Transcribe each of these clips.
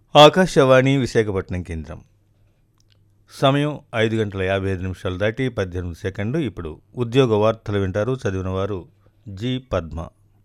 ఆకాశవాణి విశాఖపట్నం కేంద్రం సమయం ఐదు గంటల యాభై ఐదు నిమిషాలు దాటి పద్దెనిమిది సెకండ్లు ఇప్పుడు ఉద్యోగ వార్తలు వింటారు చదివిన వారు జి పద్మ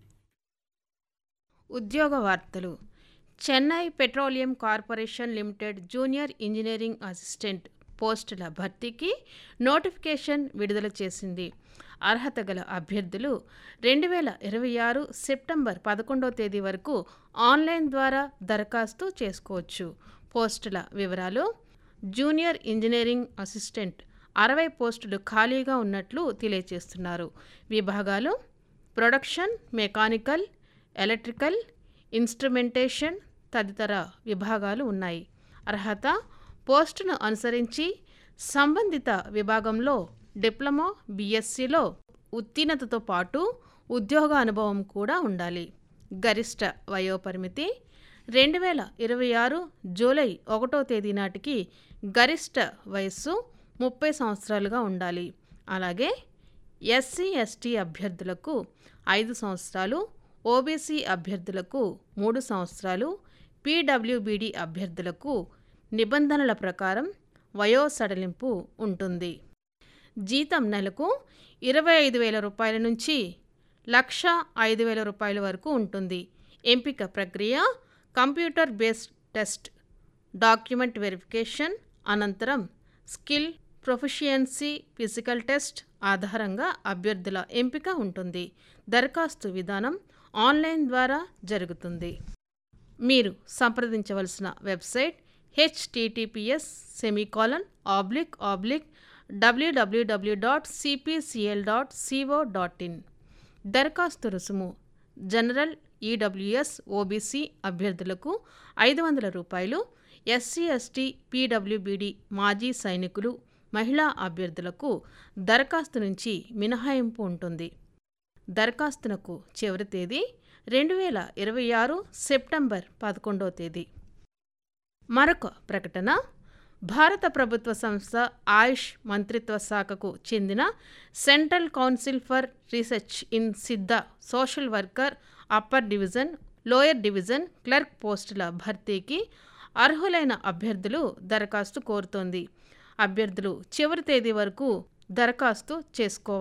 ఉద్యోగ వార్తలు Chennai petroleum corporation limited junior engineering assistant పోస్టుల భర్తీకి నోటిఫికేషన్ విడుదల చేసింది అర్హత గల అభ్యర్థులు రెండు వేల ఇరవై ఆరు సెప్టెంబర్ పదకొండవ తేదీ వరకు ఆన్లైన్ ద్వారా దరఖాస్తు చేసుకోవచ్చు పోస్టుల వివరాలు జూనియర్ ఇంజనీరింగ్ అసిస్టెంట్ అరవై పోస్టులు ఖాళీగా ఉన్నట్లు తెలియజేస్తున్నారు విభాగాలు ప్రొడక్షన్ మెకానికల్ ఎలక్ట్రికల్ ఇన్స్ట్రుమెంటేషన్ తదితర విభాగాలు ఉన్నాయి అర్హత పోస్టును అనుసరించి సంబంధిత విభాగంలో డిప్లొమా బీఎస్సీలో ఉత్తీర్ణతతో పాటు ఉద్యోగ అనుభవం కూడా ఉండాలి గరిష్ట వయోపరిమితి రెండు వేల ఇరవై ఆరు జూలై ఒకటో తేదీ నాటికి గరిష్ట వయస్సు ముప్పై సంవత్సరాలుగా ఉండాలి అలాగే ఎస్సీ ఎస్టీ అభ్యర్థులకు ఐదు సంవత్సరాలు ఓబీసీ అభ్యర్థులకు మూడు సంవత్సరాలు పీడబ్ల్యూబీడీ అభ్యర్థులకు నిబంధనల ప్రకారం వయో సడలింపు ఉంటుంది జీతం నెలకు ఇరవై ఐదు వేల రూపాయల నుంచి లక్ష ఐదు వేల రూపాయల వరకు ఉంటుంది ఎంపిక ప్రక్రియ computer based test document verification అనంతరం స్కిల్ ప్రొఫిషియన్సీ ఫిజికల్ టెస్ట్ ఆధారంగా అభ్యర్థుల ఎంపిక ఉంటుంది దరఖాస్తు విధానం ఆన్లైన్ ద్వారా జరుగుతుంది మీరు సంప్రదించవలసిన website HTTPS semicolon oblique oblique WWW dot CPCL dot co dot in దరఖాస్తు రుసుము జనరల్ ఈడబ్ల్యూఎస్ ఓబీసీ అభ్యర్థులకు ఐదు వందల రూపాయలు ఎస్సీ ఎస్టీ పీడబ్ల్యూబీడీ మాజీ సైనికులు మహిళా అభ్యర్థులకు దరఖాస్తు నుంచి మినహాయింపు ఉంటుంది దరఖాస్తునకు చివరి తేదీ రెండు వేల ఇరవై ఆరు సెప్టెంబర్ పదకొండవ తేదీ మరొక ప్రకటన భారత ప్రభుత్వ సంస్థ ఆయుష్ మంత్రిత్వ శాఖకు చెందిన central council for research in Siddha social worker upper division lower division clerk పోస్టుల భర్తీకి అర్హులైన అభ్యర్థులు దరఖాస్తు కోరుతోంది అభ్యర్థులు చివరి తేదీ వరకు దరఖాస్తు చేసుకోవాలి